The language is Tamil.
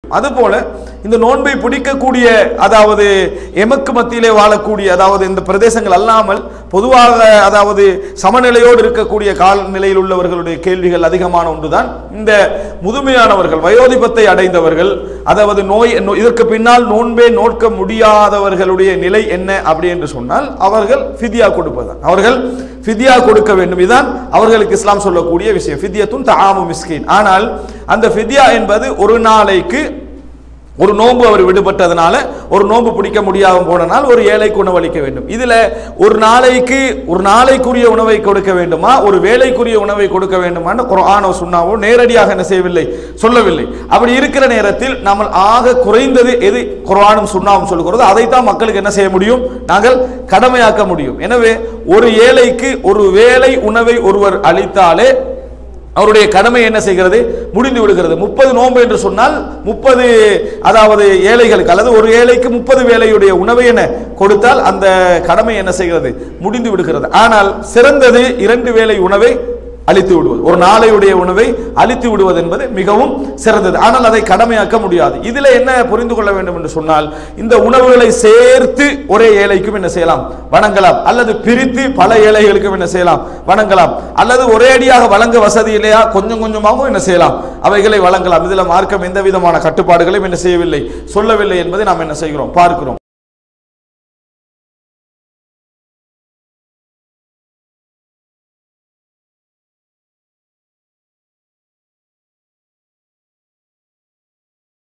அதுபோல இந்த நோன்பை பிடிக்கக்கூடிய அதாவது எமக்கு மத்தியிலே வாழக்கூடிய அதாவது இந்த பிரதேசங்கள் அல்லாமல் பொதுவாக அதாவது சமநிலையோடு இருக்கக்கூடிய காலநிலையில் உள்ளவர்களுடைய கேள்விகள் அதிகமான ஒன்றுதான் இந்த முதுமையானவர்கள் வயோதிபத்தை அடைந்தவர்கள் அதாவது நோய் நோ- இதற்கு பின்னால் நோன்பே நோட்க முடியாதவர்களுடைய நிலை என்ன அப்படி என்று சொன்னால் அவர்கள் ஃபிதியா கொடுப்பதுதான் அவர்கள் ஃபிதியா கொடுக்க வேண்டும் இதுதான் அவர்களுக்கு இஸ்லாம் சொல்லக்கூடிய விஷயம் ஃபிதியத்தும் தஆமு மிஸ்கின் ஆனால் அந்த ஃபிதியா என்பது ஒரு நாளைக்கு ஒரு நோன்பு அவர் விடுபட்டதுனால ஒரு நோன்பு பிடிக்க முடியாம போனனால் ஒரு ஏழைக்கு உணவளிக்க வேண்டும் இதுல ஒரு நாளைக்கு ஒரு நாளைக்குரிய உணவை கொடுக்க வேண்டுமா ஒரு வேலைக்குரிய உணவை கொடுக்க வேண்டுமான்னு குர்ஆனோ சுன்னாவோ நேரடியாக என்ன செய்யவில்லை சொல்லவில்லை அப்படி இருக்கிற நேரத்தில் நம்ம ஆக குறைந்தது எது குர்ஆனும் சுன்னாவும் சொல்கிறதோ அதைத்தான் மக்களுக்கு என்ன செய்ய முடியும் நாங்கள் கடமையாக்க முடியும் எனவே ஒரு ஏழைக்கு ஒரு வேலை உணவை ஒருவர் அளித்தாலே அவருடைய கடமை என்ன செய்கிறது முடிந்து விடுகிறது முப்பது நோன்பு என்று சொன்னால் முப்பது அதாவது ஏழைகளுக்கு அல்லது ஒரு ஏழைக்கு முப்பது வேலையுடைய உணவை என்ன கொடுத்தால் அந்த கடமை என்ன செய்கிறது முடிந்து விடுகிறது ஆனால் சிறந்தது இரண்டு வேளை உணவை அழித்து விடுவது ஒரு நாளையுடைய உணவை அழித்து விடுவது என்பது மிகவும் சிறந்தது ஆனால் அதை கடமையாக்க முடியாது இதுல என்ன புரிந்து கொள்ள வேண்டும் என்று சொன்னால் இந்த உணவுகளை சேர்த்து ஒரே ஏழைக்கும் என்ன செய்யலாம் வணங்கலாம் அல்லது பிரித்து பல ஏழைகளுக்கும் என்ன செய்யலாம் வணங்கலாம் அல்லது ஒரே அடியாக வழங்க வசதி இல்லையா கொஞ்சம் கொஞ்சமாகவும் என்ன செய்யலாம் அவைகளை வழங்கலாம் இதுல மார்க்கம் எந்த விதமான கட்டுப்பாடுகளையும் என்ன செய்யவில்லை சொல்லவில்லை என்பதை நாம் என்ன செய்கிறோம் பார்க்கிறோம்